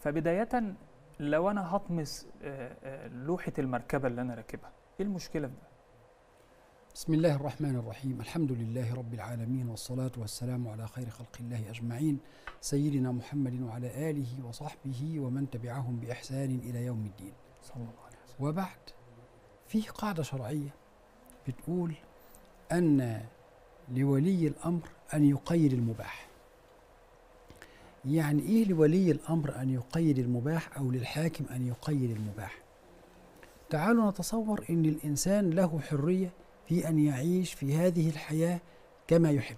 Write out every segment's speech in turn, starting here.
فبدايه لو انا هطمس آه، آه، لوحه المركبه اللي انا راكبها ايه المشكله في ده بسم الله الرحمن الرحيم الحمد لله رب العالمين والصلاة والسلام على خير خلق الله أجمعين سيدنا محمد وعلى آله وصحبه ومن تبعهم بإحسان إلى يوم الدين صلى الله عليه وسلم وبعد فيه قاعدة شرعية بتقول أن لولي الأمر أن يقيد المباح يعني إيه لولي الأمر أن يقيد المباح أو للحاكم أن يقيد المباح تعالوا نتصور أن الإنسان له حرية في أن يعيش في هذه الحياة كما يحب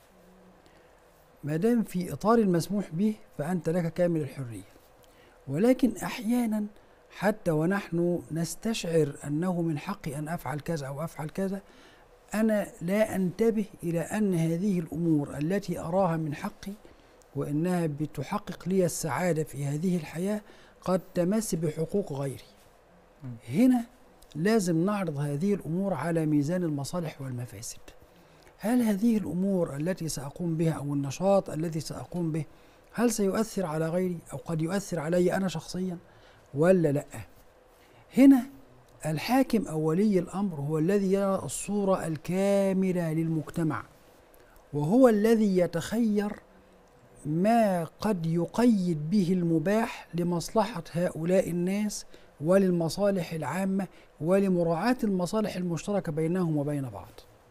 ما دام في إطار المسموح به فأنت لك كامل الحرية ولكن أحيانا حتى ونحن نستشعر أنه من حقي أن أفعل كذا أو أفعل كذا أنا لا أنتبه إلى أن هذه الأمور التي أراها من حقي وإنها بتحقق لي السعادة في هذه الحياة قد تمس بحقوق غيري م. هنا لازم نعرض هذه الأمور على ميزان المصالح والمفاسد هل هذه الأمور التي سأقوم بها أو النشاط الذي سأقوم به هل سيؤثر على غيري أو قد يؤثر علي أنا شخصيا ولا لأ هنا الحاكم أو ولي الأمر هو الذي يرى الصورة الكاملة للمجتمع وهو الذي يتخير ما قد يقيد به المباح لمصلحة هؤلاء الناس وللمصالح العامة ولمراعاة المصالح المشتركة بينهم وبين بعض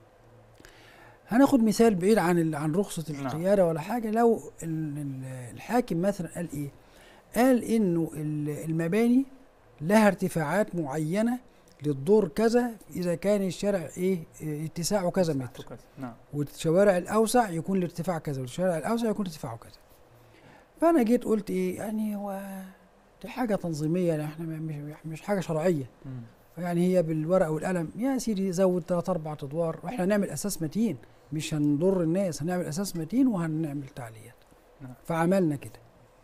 هناخد مثال بعيد عن ال- عن رخصة نعم. القيادة ولا حاجة لو ال- ال- الحاكم مثلا قال إيه قال إنه ال- المباني لها ارتفاعات معينة للدور كذا إذا كان الشارع إيه إيه، اتساعه كذا متر كذا. نعم والشوارع الاوسع يكون الارتفاع كذا والشارع الاوسع يكون ارتفاعه كذا فانا جيت قلت ايه يعني هو دي حاجه تنظيميه يعني احنا مش مش حاجه شرعيه مم. يعني هي بالورقه والقلم يا سيدي زود ثلاث اربع ادوار واحنا هنعمل اساس متين مش هنضر الناس هنعمل اساس متين وهنعمل تعليات نعم. فعملنا كده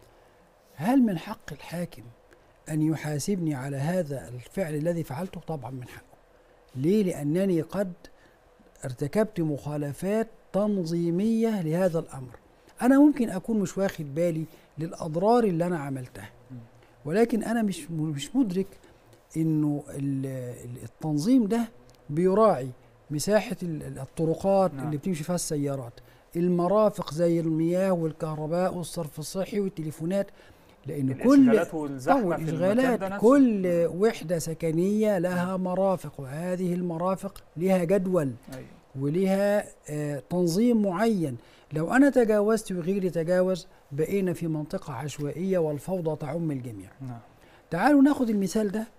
هل من حق الحاكم ان يحاسبني على هذا الفعل الذي فعلته طبعا من حقه ليه لانني قد ارتكبت مخالفات تنظيميه لهذا الامر انا ممكن اكون مش واخد بالي للاضرار اللي انا عملتها مم. ولكن انا مش مش مدرك انه ال- ال- التنظيم ده بيراعي مساحه ال- ال- الطرقات نعم. اللي بتمشي فيها السيارات المرافق زي المياه والكهرباء والصرف الصحي والتليفونات لان كل الإشغالات والزحمة طول في المكان ده إشغالات نفسه. كل وحدة سكنية لها مرافق وهذه المرافق لها جدول أيوة. ولها آه تنظيم معين لو أنا تجاوزت وغيري تجاوز بقينا في منطقة عشوائية والفوضى تعم الجميع نعم تعالوا ناخد المثال ده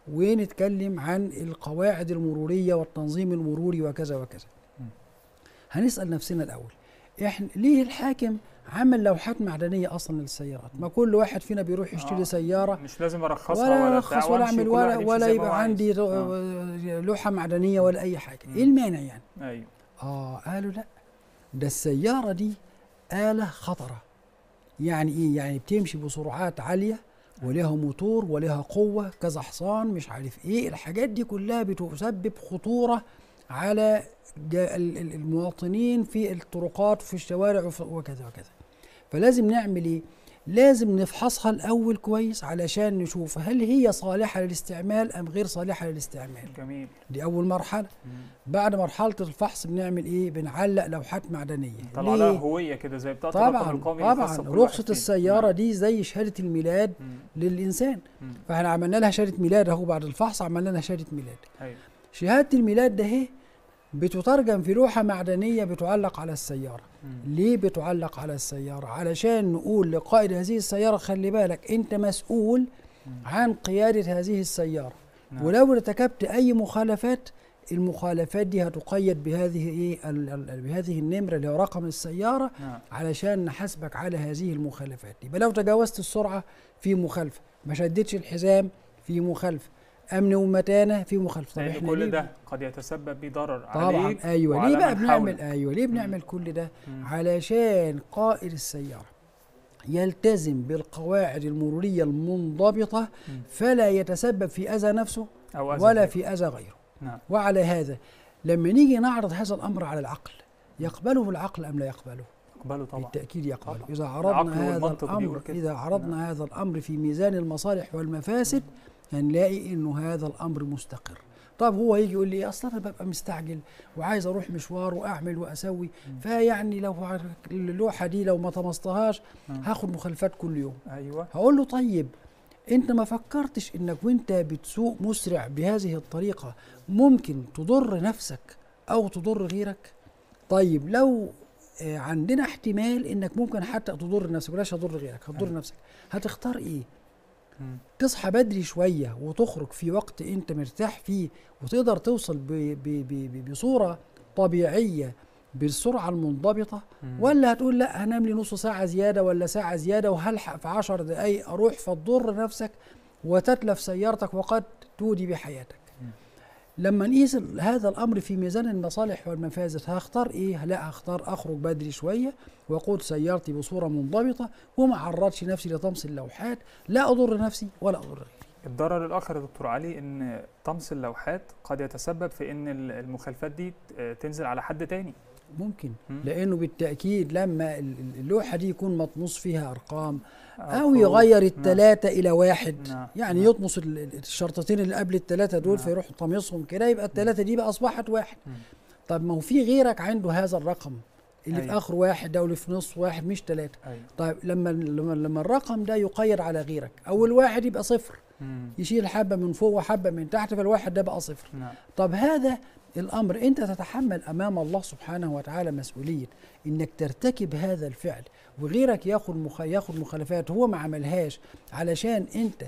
ونتكلم عن القواعد المرورية والتنظيم المروري وكذا وكذا م. هنسأل نفسنا الأول إحنا ليه الحاكم عمل لوحات معدنية أصلا للسيارات ما كل واحد فينا بيروح يشتري آه. سيارة مش لازم ارخصها ولا ولا ارخص بتاع ولا وأمشي اعمل كل واحد ولا يمشي ولا زي ما هو يبقى عايز. عندي رو- آه. لوحه معدنيه ولا اي حاجه مم. ايه المانع يعني ايوه اه قالوا لا ده السياره دي آلة خطرة يعني ايه يعني بتمشي بسرعات عالية ولها موتور ولها قوة كذا حصان مش عارف ايه الحاجات دي كلها بتسبب خطورة على جا- ال- ال- المواطنين في الطرقات وفي الشوارع وف- وكذا وكذا فلازم نعمل ايه لازم نفحصها الاول كويس علشان نشوف هل هي صالحة للاستعمال ام غير صالحة للاستعمال جميل دي اول مرحلة مم. بعد مرحلة الفحص بنعمل ايه بنعلق لوحات معدنية طلع لها ليه؟ هويه كده زي بطاقه الرقم طبعا القومي طبعا الخاصة بكل واحد رخصة فينا. السيارة نعم. دي زي شهادة الميلاد مم. للإنسان مم. فاحنا عملنا لها شهادة ميلاد اهو بعد الفحص عملنا لها شهادة ميلاد ايوه شهادة الميلاد ده اهي بتترجم في لوحة معدنية بتعلق على السيارة مم. ليه بتعلق على السيارة علشان نقول لقائد هذه السيارة خلي بالك انت مسؤول مم. عن قيادة هذه السيارة نعم. ولو ارتكبت اي مخالفات المخالفات دي هتقيد بهذه ايه ال- ال- بهذه النمره اللي هو رقم السياره نعم علشان نحاسبك على هذه المخالفات يبقى لو تجاوزت السرعه في مخالفه ما شدتش الحزام في مخالفه امن ومتانه في مخالفه طب لان احنا كل ليه ده قد يتسبب بضرر طبعا عليك ايوه وعلى ليه بقى من بنعمل حولك. ايوه ليه مم. بنعمل كل ده مم. علشان قائد السياره يلتزم بالقواعد المروريه المنضبطه مم. فلا يتسبب في اذى نفسه أو أذى ولا غيره. في اذى غيره نعم وعلى هذا لما نيجي نعرض هذا الامر على العقل يقبله العقل ام لا يقبله اقبله طبعا بالتأكيد يقبل طبعا. إذا العقل عرضنا هذا والمنطق بيقول الأمر كده. إذا عرضنا هذا الأمر في ميزان المصالح والمفاسد هنلاقي إنه هذا الأمر مستقر طب هو يجي يقول لي أصلا أنا ببقى مستعجل وعايز أروح مشوار وأعمل وأسوي مم. فيعني لو ع- اللوحة دي لو ما طمستهاش مم. هاخد مخالفات كل يوم ايوه هقول له طيب انت ما فكرتش انك وانت بتسوق مسرع بهذه الطريقة ممكن تضر نفسك او تضر غيرك طيب لو آه، عندنا احتمال انك ممكن حتى تضر نفسك بلاش هتضر غيرك هتضر أيوة. نفسك هتختار ايه مم. تصحى بدري شوية وتخرج في وقت انت مرتاح فيه وتقدر توصل ب ب ب ب بصورة طبيعية بالسرعة المنضبطة مم. ولا هتقول لا هنام لي نص ساعة زيادة ولا ساعة زيادة وهلحق في عشر دقايق أروح فتضر نفسك وتتلف سيارتك وقد تودي بحياتك مم. لما نقيس ال- هذا الأمر في ميزان المصالح والمفاسد هختار إيه؟ لا هختار أخرج بدري شوية وأقود سيارتي بصورة منضبطة وما عرضش نفسي لطمس اللوحات لا أضر نفسي ولا أضر غيري الضرر الاخر يا دكتور علي ان طمس اللوحات قد يتسبب في ان ال- المخالفات دي ت- تنزل على حد تاني ممكن مم. لأنه بالتأكيد لما ال- ال- اللوحة دي يكون مطموس فيها أرقام أو حروف. يغير التلاتة إلى واحد نعم. يعني نعم. يطمس ال- ال- الشرطتين اللي قبل التلاتة دول نعم. فيروح طمسهم كده يبقى التلاتة دي بقى أصبحت واحد مم. طب ما هو في غيرك عنده هذا الرقم اللي في أيوة. آخر واحد ده واللي في نص واحد مش تلاتة ايوه طيب لما لما لما الرقم ده يقيد على غيرك أو الواحد يبقى صفر مم. يشيل حبة من فوق وحبة من تحت فالواحد ده بقى صفر نعم طب هذا الامر انت تتحمل امام الله سبحانه وتعالى مسؤوليه انك ترتكب هذا الفعل وغيرك ياخد مخ... ياخد مخالفات هو ما عملهاش علشان انت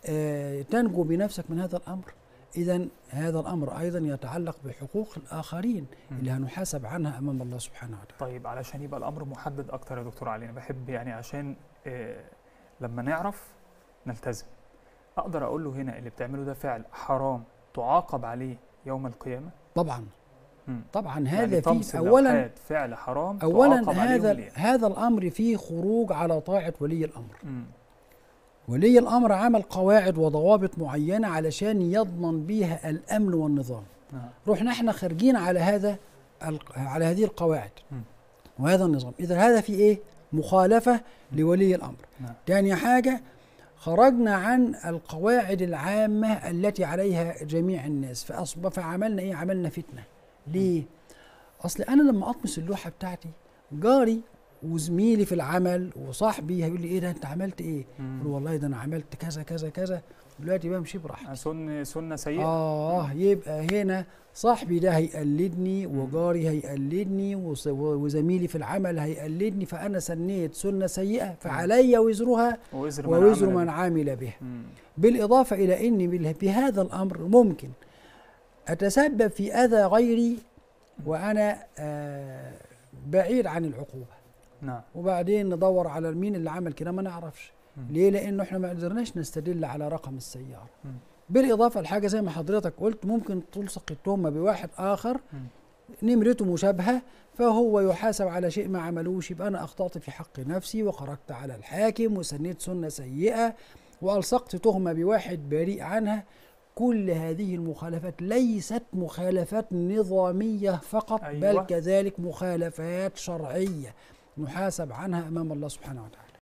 آه تنجو بنفسك من هذا الامر اذا هذا الامر ايضا يتعلق بحقوق الاخرين مم. اللي هنحاسب عنها امام الله سبحانه وتعالى طيب علشان يبقى الامر محدد اكتر يا دكتور علي انا بحب يعني عشان آه لما نعرف نلتزم اقدر اقول له هنا اللي بتعمله ده فعل حرام تعاقب عليه يوم القيامه طبعا مم. طبعا يعني هذا طمس فيه اولا اللوحات فعل حرام اولا تعاقب عليه يوم هذا القيامة. هذا الامر فيه خروج على طاعه ولي الامر مم. ولي الامر عمل قواعد وضوابط معينه علشان يضمن بيها الامن والنظام نعم. رحنا احنا خارجين على هذا الق- على هذه القواعد مم. وهذا النظام اذا هذا في ايه مخالفه لولي الامر نعم. تاني حاجه خرجنا عن القواعد العامه التي عليها جميع الناس فاصبح فعملنا ايه عملنا فتنه ليه اصل انا لما اطمس اللوحه بتاعتي جاري وزميلي في العمل وصاحبي هيقول لي ايه ده انت عملت ايه مم. اقول والله ده انا عملت كذا كذا كذا دلوقتي بمشي براحتي سن سنه سيئه اه يبقى هنا صاحبي ده هيقلدني مم. وجاري هيقلدني وص- وزميلي في العمل هيقلدني فانا سنيت سنه سيئه فعلي وزرها ووزر ووزر عمل من به. عمل به مم. بالاضافه الى اني بال- بهذا الامر ممكن اتسبب في اذى غيري وانا آه بعيد عن العقوبه نعم وبعدين ندور على مين اللي عمل كده ما نعرفش مم. ليه لانه احنا ما قدرناش نستدل على رقم السياره مم. بالاضافه لحاجه زي ما حضرتك قلت ممكن تلصق التهمه بواحد اخر مم. نمرته مشابهه فهو يحاسب على شيء ما عملوش يبقى انا اخطات في حق نفسي وخرجت على الحاكم وسنيت سنه سيئه والصقت تهمه بواحد بريء عنها كل هذه المخالفات ليست مخالفات نظاميه فقط أيوة. بل كذلك مخالفات شرعيه نحاسب عنها امام الله سبحانه وتعالى